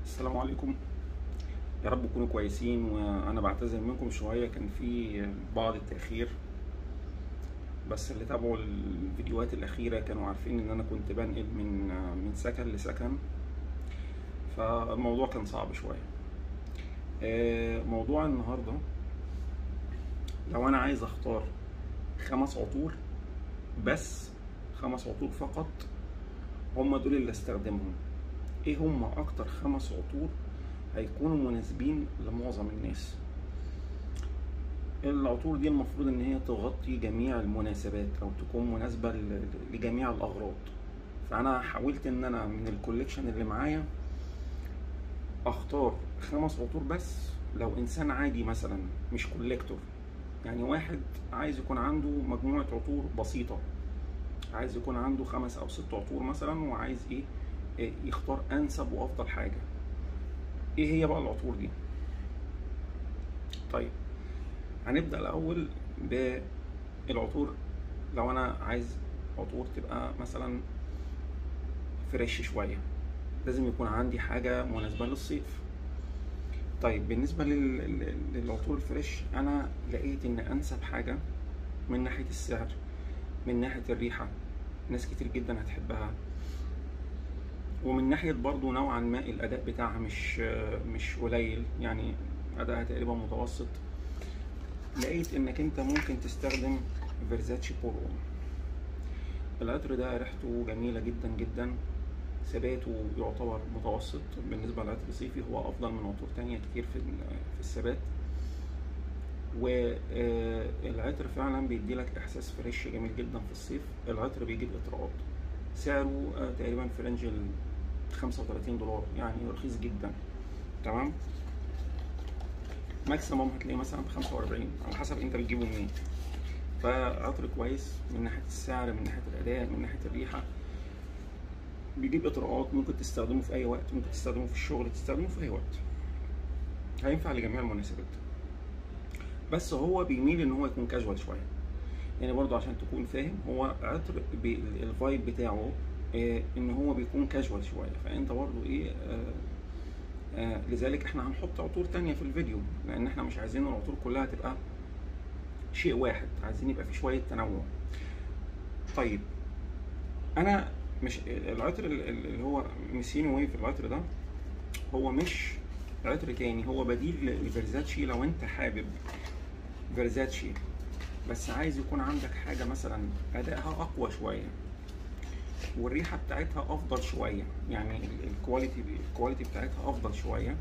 السلام عليكم يا رب تكونوا كويسين وانا بعتذر منكم شويه كان في بعض التاخير بس اللي تابعوا الفيديوهات الاخيره كانوا عارفين ان انا كنت بنقل من من سكن لسكن فالموضوع كان صعب شويه آه، موضوع النهارده لو انا عايز اختار خمس عطور بس خمس عطور فقط هم دول اللي استخدمهم ايه هم اكتر خمس عطور هيكونوا مناسبين لمعظم الناس العطور دي المفروض ان هي تغطي جميع المناسبات او تكون مناسبة ل- لجميع الاغراض فانا حاولت ان انا من الكوليكشن اللي معايا اختار خمس عطور بس لو انسان عادي مثلا مش كوليكتور يعني واحد عايز يكون عنده مجموعة عطور بسيطة عايز يكون عنده خمس او ست عطور مثلا وعايز ايه إيه يختار انسب وافضل حاجة ايه هي بقى العطور دي طيب هنبدأ الاول بالعطور لو انا عايز عطور تبقى مثلا فريش شوية لازم يكون عندي حاجة مناسبة للصيف طيب بالنسبة لل- لل- للعطور الفريش أنا لقيت إن أنسب حاجة من ناحية السعر من ناحية الريحة ناس كتير جدا هتحبها ومن ناحية برضو نوعا ما الأداء بتاعها مش مش قليل يعني أداءها تقريبا متوسط لقيت إنك أنت ممكن تستخدم فيرزاتشي بورو العطر ده ريحته جميلة جدا جدا ثباته يعتبر متوسط بالنسبة للعطر الصيفي هو أفضل من عطور تانية كتير في ال- في الثبات والعطر فعلا بيديلك إحساس فريش جميل جدا في الصيف العطر بيجيب إطراءات سعره آه، تقريبا في رينج ال 35 دولار يعني رخيص جدا تمام ماكسيموم هتلاقيه مثلا ب 45 على حسب انت بتجيبه منين فعطر كويس من ناحيه السعر من ناحيه الاداء من ناحيه الريحه بيجيب اطراءات ممكن تستخدمه في اي وقت ممكن تستخدمه في الشغل تستخدمه في اي وقت هينفع لجميع المناسبات بس هو بيميل ان هو يكون كاجوال شويه يعني برضه عشان تكون فاهم هو عطر بي- الفايب بتاعه آه، ان هو بيكون كاجوال شويه فانت برضه ايه آه، آه، لذلك احنا هنحط عطور تانية في الفيديو لان احنا مش عايزين العطور كلها تبقى شيء واحد عايزين يبقى في شويه تنوع طيب انا مش العطر ال- ال- اللي هو ميسينو ويف العطر ده هو مش عطر تاني هو بديل لفيرزاتشي لو انت حابب فيرزاتشي بس عايز يكون عندك حاجة مثلا أدائها أقوى شوية والريحة بتاعتها أفضل شوية يعني ال- الكواليتي الكواليتي بتاعتها أفضل شوية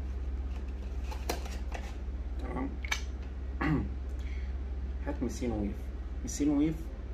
تمام هات ميسينو ويف ميسينو ويف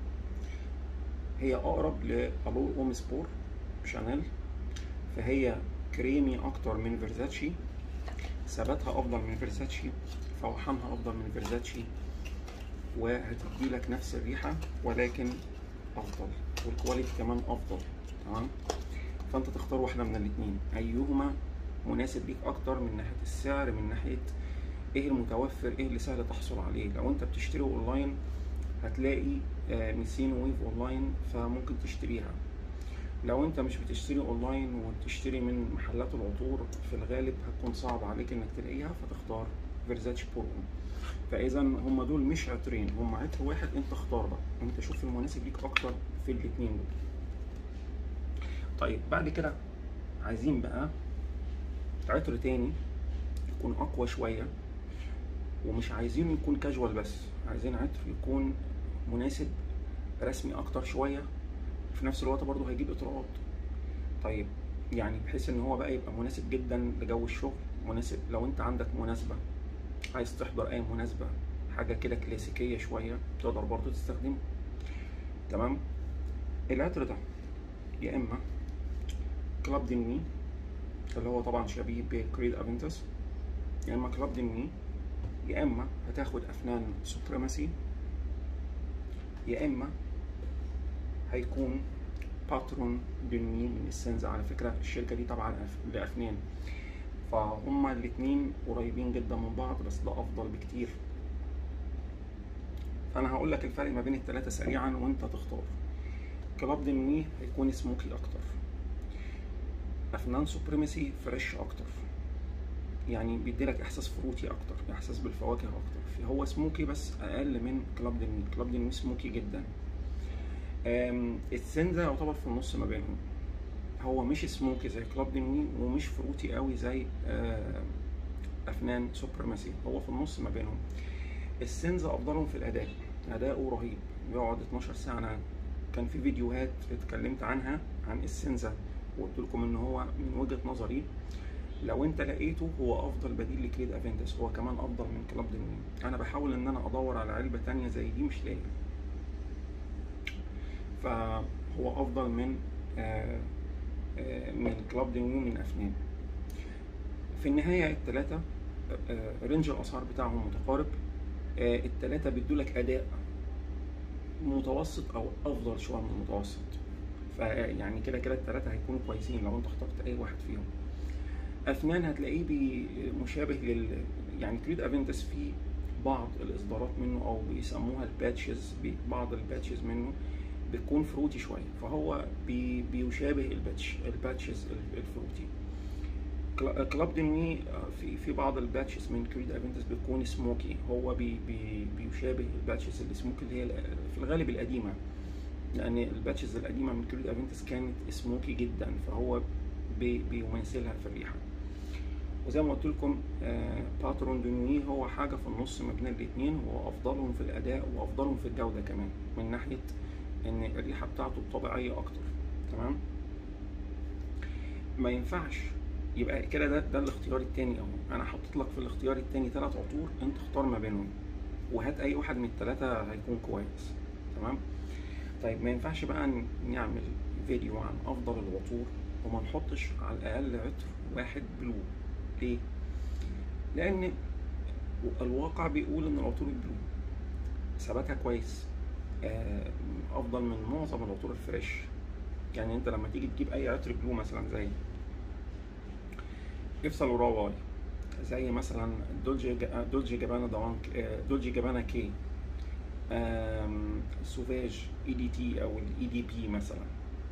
هي أقرب لألو أوم سبور شانيل فهي كريمي أكتر من فيرزاتشي ثباتها أفضل من فيرزاتشي فوحانها أفضل من فيرزاتشي وهتدي لك نفس الريحة ولكن أفضل والكواليتي كمان أفضل تمام فأنت تختار واحدة من الاتنين أيهما مناسب ليك أكتر من ناحية السعر من ناحية إيه المتوفر إيه اللي سهل تحصل عليه لو أنت بتشتري أونلاين هتلاقي آه، ميسينو ويف أونلاين فممكن تشتريها لو انت مش بتشتري اونلاين وتشتري من محلات العطور في الغالب هتكون صعب عليك انك تلاقيها فتختار فيرزاتش بورو فاذا هم دول مش عطرين هم عطر واحد انت اختار بقى انت شوف المناسب ليك اكتر في الاتنين دول طيب بعد كده عايزين بقى عطر تاني يكون اقوى شويه ومش عايزينه يكون كاجوال بس عايزين عطر يكون مناسب رسمي اكتر شويه في نفس الوقت برضه هيجيب اطراءات طيب يعني بحيث ان هو بقى يبقى مناسب جدا لجو الشغل مناسب لو انت عندك مناسبة عايز تحضر اي مناسبة حاجة كده كلاسيكية شوية تقدر برضه تستخدمه تمام العطر ده يا اما كلاب دي نوي اللي هو طبعا شبيه بكريد افنتس يا اما كلاب دي نوي يا اما هتاخد افنان سوبريماسي يا اما هيكون باترون دنيين من السنز على فكرة الشركة دي طبعا لأف- لأفنان فهما الاتنين قريبين جدا من بعض بس ده أفضل بكتير فأنا هقول لك الفرق ما بين التلاتة سريعا وأنت تختار كلاب دنوي هيكون سموكي أكتر أفنان سوبريمسي فريش أكتر يعني بيديلك احساس فروتي اكتر احساس بالفواكه اكتر هو سموكي بس اقل من كلاب دي نوي كلاب دي نوي سموكي جدا آم، السنزا يعتبر في النص ما بينهم هو مش سموكي زي كلاب دي نوي ومش فروتي قوي زي آه، افنان سوبرماسي هو في النص ما بينهم السنزا افضلهم في الاداء اداؤه رهيب بيقعد 12 ساعه نعم. كان في فيديوهات اتكلمت عنها عن السنزا وقلت لكم ان هو من وجهه نظري لو انت لقيته هو افضل بديل لكريد افنتس هو كمان افضل من كلاب دي نوي انا بحاول ان انا ادور على علبه تانية زي دي مش لاقي فهو افضل من آه آه من كلاب دي نوي من افنان في النهايه الثلاثه رينج الاسعار بتاعهم متقارب آه الثلاثه بيدولك اداء متوسط او افضل شويه من المتوسط فيعني كده كده الثلاثه هيكونوا كويسين لو انت اخترت اي واحد فيهم افنان هتلاقيه بي مشابه لل يعني كريد افنتس في بعض الاصدارات منه او بيسموها الباتشز بعض الباتشز منه بتكون فروتي شويه فهو بي بيشابه الباتش الباتشز الفروتي كلا- كلاب دينوي في في بعض الباتشز من كريد افنتس بتكون سموكي هو بي بي بيشابه الباتشز السموكي اللي هي ال- في الغالب القديمه لان الباتشز القديمه من كريد افنتس كانت سموكي جدا فهو بي بيمثلها في الريحه وزي ما قلت لكم آه، باترون دونوي هو حاجه في النص ما بين الاثنين هو افضلهم في الاداء وافضلهم في الجوده كمان من ناحيه ان الريحه بتاعته طبيعيه اكتر تمام ما ينفعش يبقى كده ده ده الاختيار التاني اهو انا حطيت لك في الاختيار التاني ثلاث عطور انت اختار ما بينهم وهات اي واحد من الثلاثه هيكون كويس تمام طيب ما ينفعش بقى ن- نعمل فيديو عن افضل العطور وما نحطش على الاقل عطر واحد بلو ليه لان الواقع بيقول ان العطور البلو ثباتها كويس آه، افضل من معظم العطور الفريش يعني انت لما تيجي تجيب اي عطر بلو مثلا زي افصل واي زي مثلا دولجي جا- دولجي جابانا دوانك آه، دولجي جابانا كي آم، سوفاج اي دي تي او الاي دي بي مثلا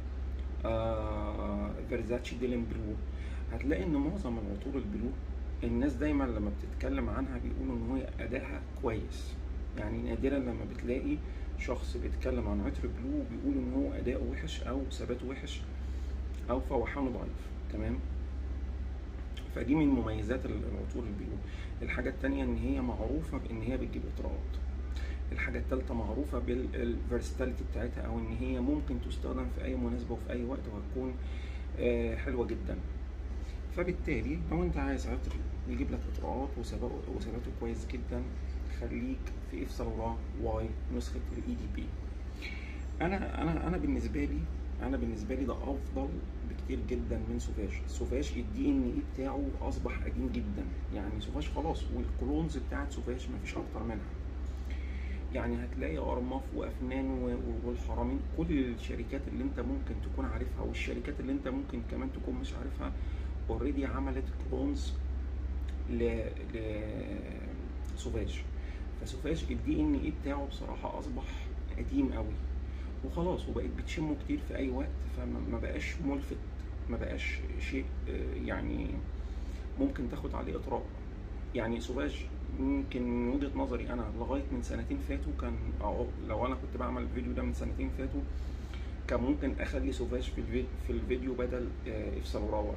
آه، فيرزاتشي ديلين بلو هتلاقي ان معظم العطور البلو الناس دايما لما بتتكلم عنها بيقولوا ان هو ادائها كويس يعني نادرا لما بتلاقي شخص بيتكلم عن عطر بلو وبيقول ان هو اداؤه وحش او ثباته وحش او فوحانه ضعيف تمام فدي من مميزات العطور البلو الحاجة التانية ان هي معروفة بان هي بتجيب اطراءات الحاجة التالتة معروفة بالفيرستاليتي بتاعتها او ان هي ممكن تستخدم في اي مناسبة وفي اي وقت وهتكون آه، حلوة جدا فبالتالي لو انت عايز عطر يجيب لك اطراءات وثباته وثباته كويس جدا خليك في اف سلورا واي نسخة الاي دي بي انا انا انا بالنسبة لي انا بالنسبة لي ده افضل بكتير جدا من سوفاج سوفاج الدي ان اي بتاعه اصبح قديم جدا يعني سوفاج خلاص والكلونز بتاعت سوفاج مفيش اكتر منها يعني هتلاقي ارماف وافنان و- و- والحرمين كل الشركات اللي انت ممكن تكون عارفها والشركات اللي انت ممكن كمان تكون مش عارفها اوريدي عملت كلونز ل ل سوفاج فسوفاج الدي ان اي بتاعه بصراحه اصبح قديم قوي وخلاص وبقيت بتشمه كتير في اي وقت فما ما بقاش ملفت ما بقاش شيء آه، يعني ممكن تاخد عليه اطراء يعني سوفاج يمكن من وجهه نظري انا لغايه من سنتين فاتوا كان أو لو انا كنت بعمل الفيديو ده من سنتين فاتوا كان ممكن اخلي سوفاج في الفيديو في الفيديو بدل آه، افصل وراوي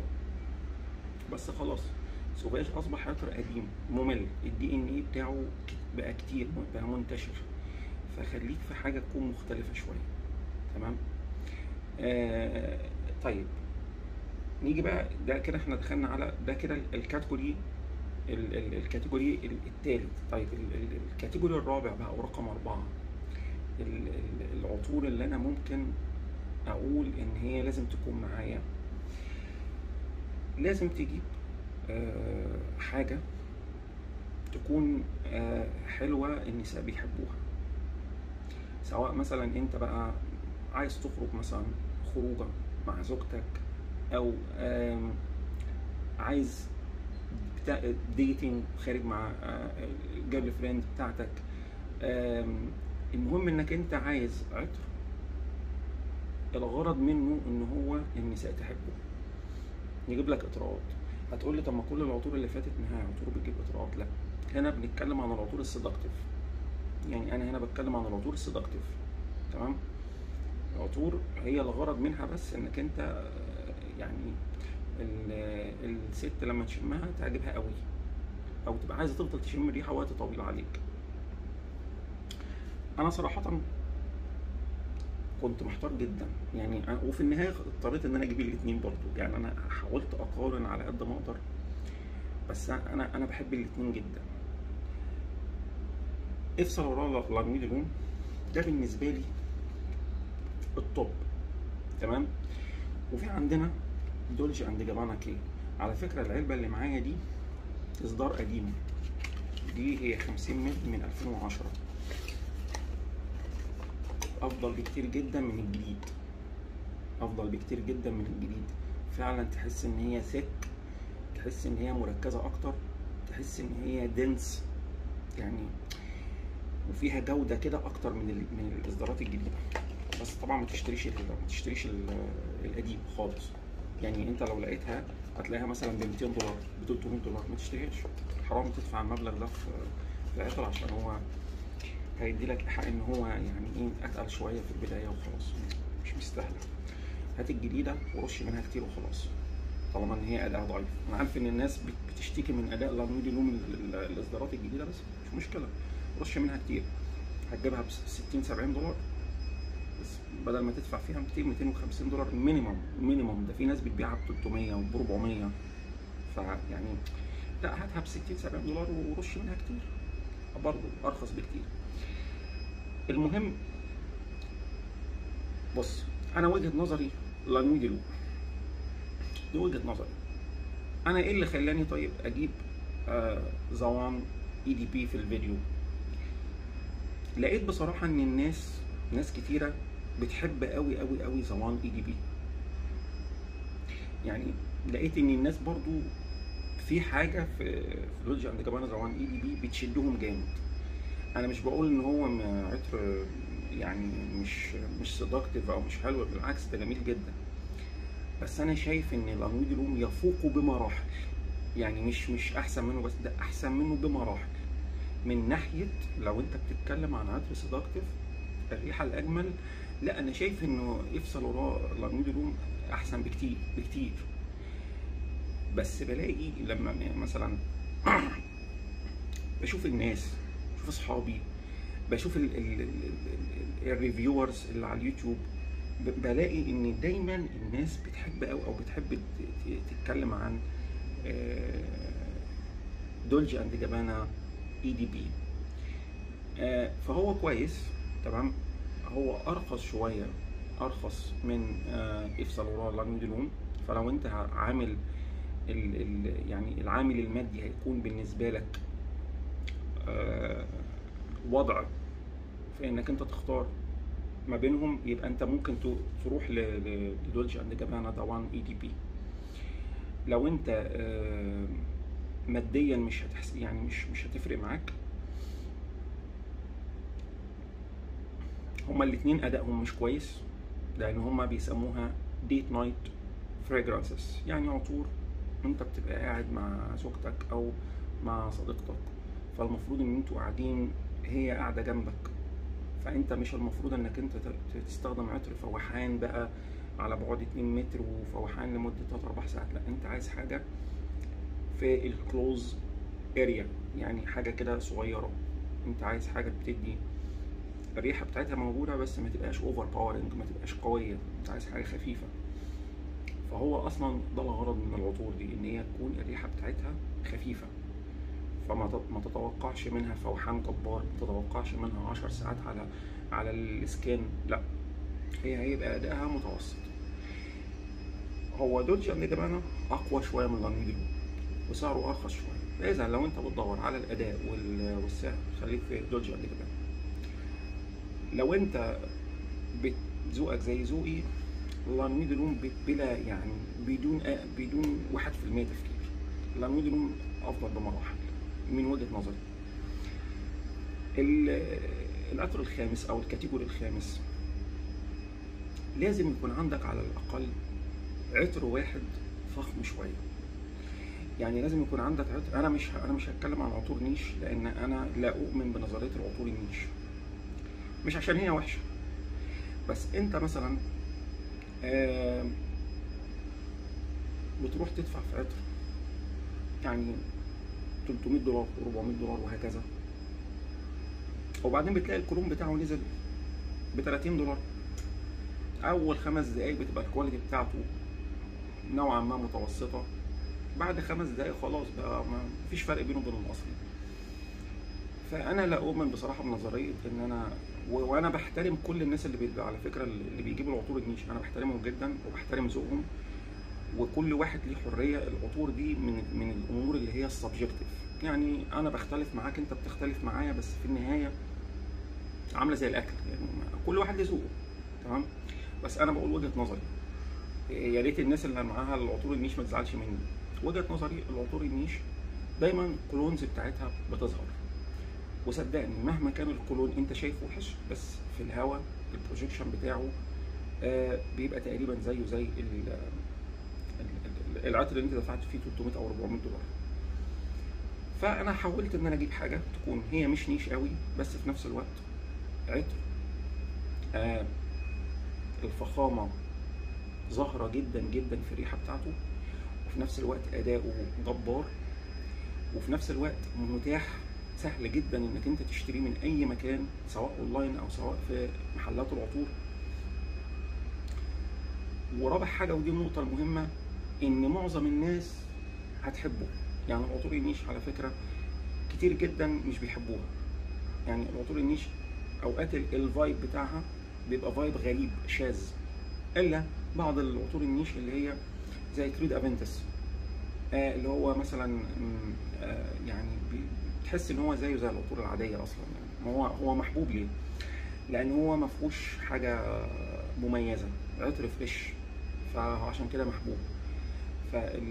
بس خلاص سوفاج اصبح عطر قديم ممل الدي ان اي بتاعه ك- بقى كتير بقى منتشر فخليك في حاجه تكون مختلفه شويه تمام آه طيب نيجي بقى ده كده احنا دخلنا على ده كده الكاتيجوري ال- ال- الكاتيجوري الثالث طيب ال- ال- الكاتيجوري الرابع بقى ورقم أربعة ال- ال- العطور اللي أنا ممكن أقول إن هي لازم تكون معايا لازم تجيب آه، حاجة تكون آه، حلوة النساء بيحبوها سواء مثلا انت بقى عايز تخرج مثلا خروجه مع زوجتك او آم، عايز بتاع ديتنج خارج مع الجيرل فريند بتاعتك آم، المهم انك انت عايز عطر الغرض منه ان هو النساء تحبه يجيب لك اطراءات هتقول لي طب ما كل العطور اللي فاتت انها عطور بتجيب اطراءات لا هنا بنتكلم عن العطور السيدكتيف يعني انا هنا بتكلم عن العطور السيدكتيف تمام العطور هي الغرض منها بس انك انت آه، يعني ال- الست لما تشمها تعجبها قوي او تبقى عايزه تفضل تشم الريحه وقت طويل عليك انا صراحه كنت محتار جدا يعني أنا- وفي النهايه اضطريت ان انا اجيب الاثنين برضو يعني انا حاولت اقارن على قد ما اقدر بس انا انا بحب الاثنين جدا افصل وراه لانويد لون ده بالنسبه لي الطب تمام وفي عندنا دولج اند جابانا كي على فكره العلبه اللي معايا دي اصدار قديم دي هي 50 مل من 2010 افضل بكتير جدا من الجديد افضل بكتير جدا من الجديد فعلا تحس ان هي ثك تحس ان هي مركزه اكتر تحس ان هي دنس يعني وفيها جوده كده اكتر من ال- من الاصدارات الجديده بس طبعا ما تشتريش ال- ما تشتريش ال- القديم خالص يعني انت لو لقيتها هتلاقيها مثلا ب 200 دولار ب 300 دولار ما تشتريهاش حرام تدفع المبلغ ده في في العطر عشان هو هيدي لك ايحاء ان هو يعني ايه اتقل شويه في البدايه وخلاص مش مستاهله هات الجديده ورش منها كتير وخلاص طالما ان هي اداء ضعيف انا عارف ان الناس بت- بتشتكي من اداء لانودي لوم ال- ال- الاصدارات الجديده بس مش مشكله رش منها كتير هتجيبها ب 60 70 دولار بس بدل ما تدفع فيها 200 250 دولار مينيمم مينيمم ده في ناس بتبيعها ب 300 وب 400 فيعني لا هاتها ب 60 70 دولار ورش منها كتير برضه ارخص بكتير المهم بص انا وجهه نظري لانويدي لو دي وجهه نظري انا ايه اللي خلاني طيب اجيب آه زوان اي دي بي في الفيديو لقيت بصراحه ان الناس ناس كتيره بتحب قوي قوي قوي زوان اي دي بي يعني لقيت ان الناس برضو في حاجه في في لوجي عند جبانه زوان اي دي بي بتشدهم جامد انا مش بقول ان هو م- عطر يعني مش مش سيدكتيف او مش حلو بالعكس ده جميل جدا بس انا شايف ان الانويد لوم يفوق بمراحل يعني مش مش احسن منه بس ده احسن منه بمراحل من ناحيه لو انت بتتكلم عن عطر سيدكتيف الريحه الاجمل لا انا شايف انه افصل وراه الانويد لوم احسن بكتير بكتير بس بلاقي لما مثلا بشوف الناس بشوف اصحابي بشوف الريفيورز اللي على اليوتيوب ب- بلاقي ان دايما الناس بتحب او او بتحب ت- ت- تتكلم عن آه، دولجي اند جابانا اي دي بي فهو كويس تمام هو ارخص شويه ارخص من آه، افصل وراه لانجلوم فلو انت عامل ال ال يعني العامل المادي هيكون بالنسبه لك آه، وضع في انك انت تختار ما بينهم يبقى انت ممكن تو- تروح ل- ل- لدولجي اند جابانا طبعا اي دي بي لو انت آه، ماديا مش هتحس يعني مش مش هتفرق معاك هما الاتنين ادائهم مش كويس لان هما بيسموها ديت نايت فريجرانسز يعني عطور انت بتبقى قاعد مع زوجتك او مع صديقتك فالمفروض ان انتوا قاعدين هي قاعده جنبك فانت مش المفروض انك انت ت- تستخدم عطر فوحان بقى على بعد 2 متر وفوحان لمده 3 4 ساعات لا انت عايز حاجه في الكلوز اريا يعني حاجه كده صغيره انت عايز حاجه بتدي الريحه بتاعتها موجوده بس ما تبقاش اوفر باورنج ما تبقاش قويه انت عايز حاجه خفيفه فهو اصلا ده الغرض من العطور دي ان هي تكون الريحه بتاعتها خفيفه فما تت- ما تتوقعش منها فوحان جبار ما تتوقعش منها 10 ساعات على على الاسكان لا هي هيبقى ادائها متوسط هو دولجي اند جابانا اقوى شويه من لانجلو وسعره ارخص شويه فاذا لو انت بتدور على الاداء وال- والسعر خليك في دولجي اند جابانا لو انت ذوقك زي ذوقي لانويد لوم بلا يعني بدون بدون 1% تفكير لانويد لوم افضل بمراحل من وجهه نظري ال- العطر الخامس او الكاتيجوري الخامس لازم يكون عندك على الاقل عطر واحد فخم شويه يعني لازم يكون عندك عطر انا مش انا مش هتكلم عن عطور نيش لان انا لا اؤمن بنظريه العطور النيش مش عشان هي وحشه بس انت مثلا آه بتروح تدفع في عطر يعني 300 دولار 400 دولار وهكذا وبعدين بتلاقي الكروم بتاعه نزل ب 30 دولار اول خمس دقايق بتبقى الكواليتي بتاعته نوعا ما متوسطه بعد خمس دقايق خلاص بقى ما فيش فرق بينه وبين الاصلي فانا لا اؤمن بصراحه بنظريه ان انا و- وانا بحترم كل الناس اللي بي... على فكره اللي بيجيبوا العطور النيش انا بحترمهم جدا وبحترم ذوقهم وكل واحد ليه حريه العطور دي من من الامور اللي هي السبجكتيف يعني انا بختلف معاك انت بتختلف معايا بس في النهايه عامله زي الاكل يعني كل واحد ليه ذوقه تمام بس انا بقول وجهه نظري يا ريت الناس اللي معاها العطور النيش ما تزعلش مني وجهه نظري العطور النيش دايما الكلونز بتاعتها بتظهر وصدقني مهما كان الكلون انت شايفه وحش بس في الهواء البروجيكشن بتاعه آه بيبقى تقريبا زيه زي ال- ال- ال- العطر اللي انت دفعت فيه 300 او 400 دولار فانا حاولت ان انا اجيب حاجه تكون هي مش نيش قوي بس في نفس الوقت عطر آه الفخامه ظاهره جدا جدا في الريحه بتاعته وفي نفس الوقت اداؤه جبار وفي نفس الوقت متاح سهل جدا انك انت تشتريه من اي مكان سواء اونلاين او سواء في محلات العطور ورابع حاجه ودي النقطه المهمه ان معظم الناس هتحبه يعني العطور النيش على فكره كتير جدا مش بيحبوها يعني العطور النيش اوقات ال- الفايب بتاعها بيبقى فايب غريب شاذ الا بعض العطور النيش اللي هي زي كريد افنتس آه اللي هو مثلا مم، آه يعني بي- بتحس ان هو زيه زي العطور العاديه اصلا يعني هو هو محبوب ليه؟ لان هو ما فيهوش حاجه مميزه عطر فريش فعشان كده محبوب فال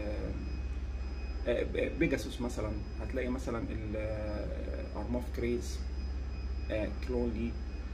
آه، بيجاسوس مثلا هتلاقي مثلا الارماف كريز آه، كلون لي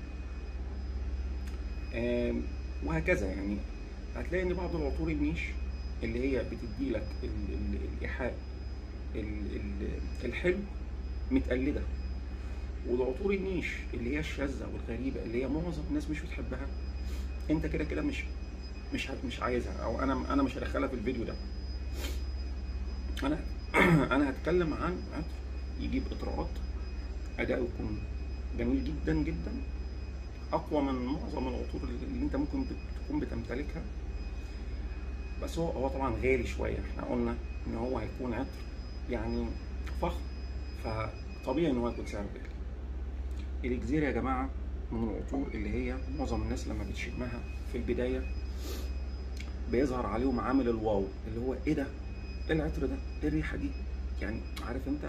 آم، وهكذا يعني هتلاقي ان بعض العطور النيش اللي هي بتدي لك ال- ال- الايحاء ال- ال- الحلو متقلده والعطور النيش اللي هي الشاذه والغريبه اللي هي معظم الناس مش بتحبها انت كده كده مش مش ه- مش عايزها او انا انا مش هدخلها في الفيديو ده انا انا هتكلم عن عطر يجيب اطراءات اداؤه يكون جميل جدا جدا اقوى من معظم العطور اللي انت ممكن بت- تكون بتمتلكها بس هو هو طبعا غالي شويه احنا قلنا ان هو هيكون عطر يعني فخم فطبيعي ان هو يكون سعره غالي الاكزير يا جماعه من العطور اللي هي معظم الناس لما بتشمها في البدايه بيظهر عليهم عامل الواو اللي هو ايه ده؟ ايه العطر ده؟ ايه الريحه دي؟ يعني عارف انت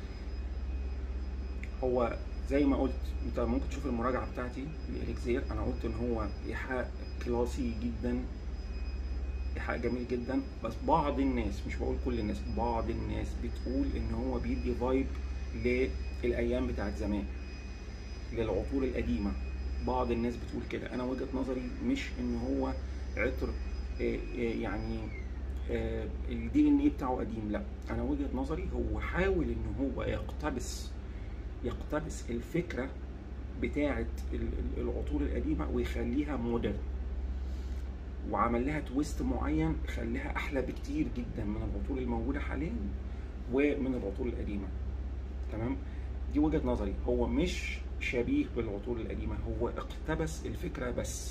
هو زي ما قلت انت ممكن تشوف المراجعه بتاعتي للإليكزير انا قلت ان هو ايحاء كلاسي جدا ايحاء جميل جدا بس بعض الناس مش بقول كل الناس بعض الناس بتقول ان هو بيدي فايب للايام بتاعت زمان للعطور القديمه بعض الناس بتقول كده انا وجهه نظري مش ان هو عطر آه، آه، يعني الدي ان ايه بتاعه قديم لا انا وجهه نظري هو حاول ان هو يقتبس يقتبس الفكره بتاعه ال- ال- العطور القديمه ويخليها مودرن وعمل لها تويست معين خليها احلى بكتير جدا من العطور الموجوده حاليا ومن العطور القديمه تمام دي وجهه نظري هو مش شبيه بالعطور القديمه هو اقتبس الفكره بس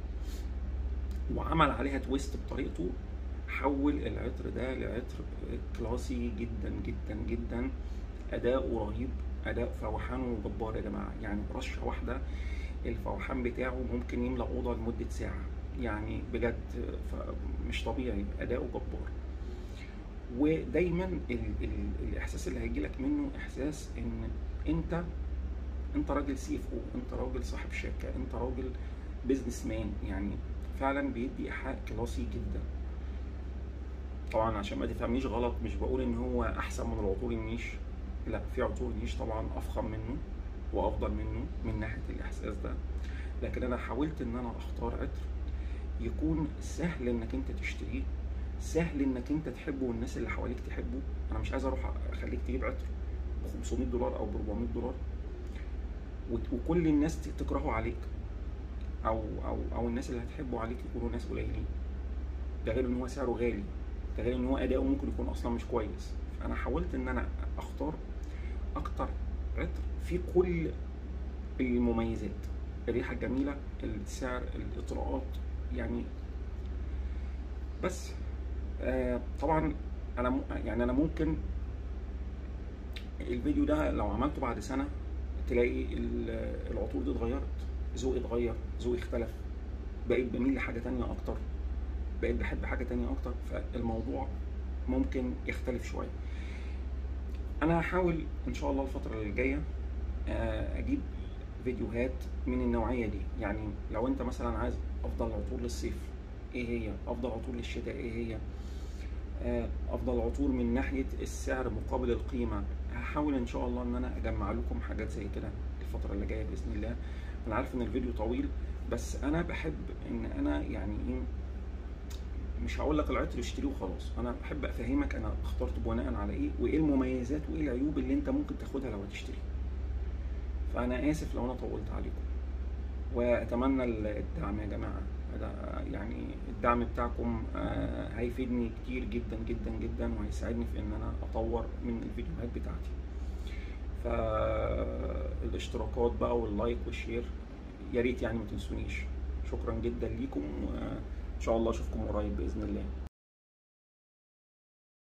وعمل عليها تويست بطريقته حول العطر ده لعطر كلاسي جدا جدا جدا اداؤه رهيب اداء فوحانه جبار يا جماعه يعني رشه واحده الفوحان بتاعه ممكن يملى اوضه لمده ساعه يعني بجد ف- مش طبيعي اداؤه جبار ودايما ال ال الاحساس اللي هيجي لك منه احساس ان انت انت راجل سي اف او انت راجل صاحب شركه انت راجل بيزنس مان يعني فعلا بيدي ايحاء كلاسي جدا طبعا عشان ما تفهمنيش غلط مش بقول ان هو احسن من العطور النيش لا في عطور نيش طبعا افخم منه وافضل منه من ناحيه الاحساس ده لكن انا حاولت ان انا اختار عطر يكون سهل انك انت تشتريه سهل انك انت تحبه والناس اللي حواليك تحبه انا مش عايز اروح اخليك تجيب عطر ب 500 دولار او ب 400 دولار وت- وكل الناس ت- تكرهه عليك او او او الناس اللي هتحبه عليك يكونوا ناس قليلين ده غير ان هو سعره غالي ده غير ان هو اداؤه ممكن يكون اصلا مش كويس فانا حاولت ان انا اختار اكتر عطر فيه كل المميزات الريحه الجميله السعر الاطراءات يعني بس آه طبعا انا م- يعني انا ممكن الفيديو ده لو عملته بعد سنه تلاقي ال- العطور دي اتغيرت ذوقي اتغير ذوقي اختلف بقيت بميل لحاجه تانية اكتر بقيت بحب حاجه تانية اكتر فالموضوع ممكن يختلف شويه انا هحاول ان شاء الله الفتره اللي جايه آه، اجيب فيديوهات من النوعيه دي يعني لو انت مثلا عايز افضل عطور للصيف ايه هي افضل عطور للشتاء ايه هي آه، افضل عطور من ناحيه السعر مقابل القيمه هحاول ان شاء الله ان انا اجمع لكم حاجات زي كده الفتره اللي جايه باذن الله انا عارف ان الفيديو طويل بس انا بحب ان انا يعني ايه مش هقول لك العطر اشتريه وخلاص انا بحب افهمك انا اخترت بناء على ايه وايه المميزات وايه العيوب اللي انت ممكن تاخدها لو هتشتري فانا اسف لو انا طولت عليكم واتمنى الدعم يا جماعه هذا يعني الدعم بتاعكم آه، هيفيدني كتير جدا جدا جدا وهيساعدني في ان انا اطور من الفيديوهات بتاعتي فالاشتراكات بقى واللايك والشير يا ريت يعني ما تنسونيش شكرا جدا ليكم وان شاء الله اشوفكم قريب باذن الله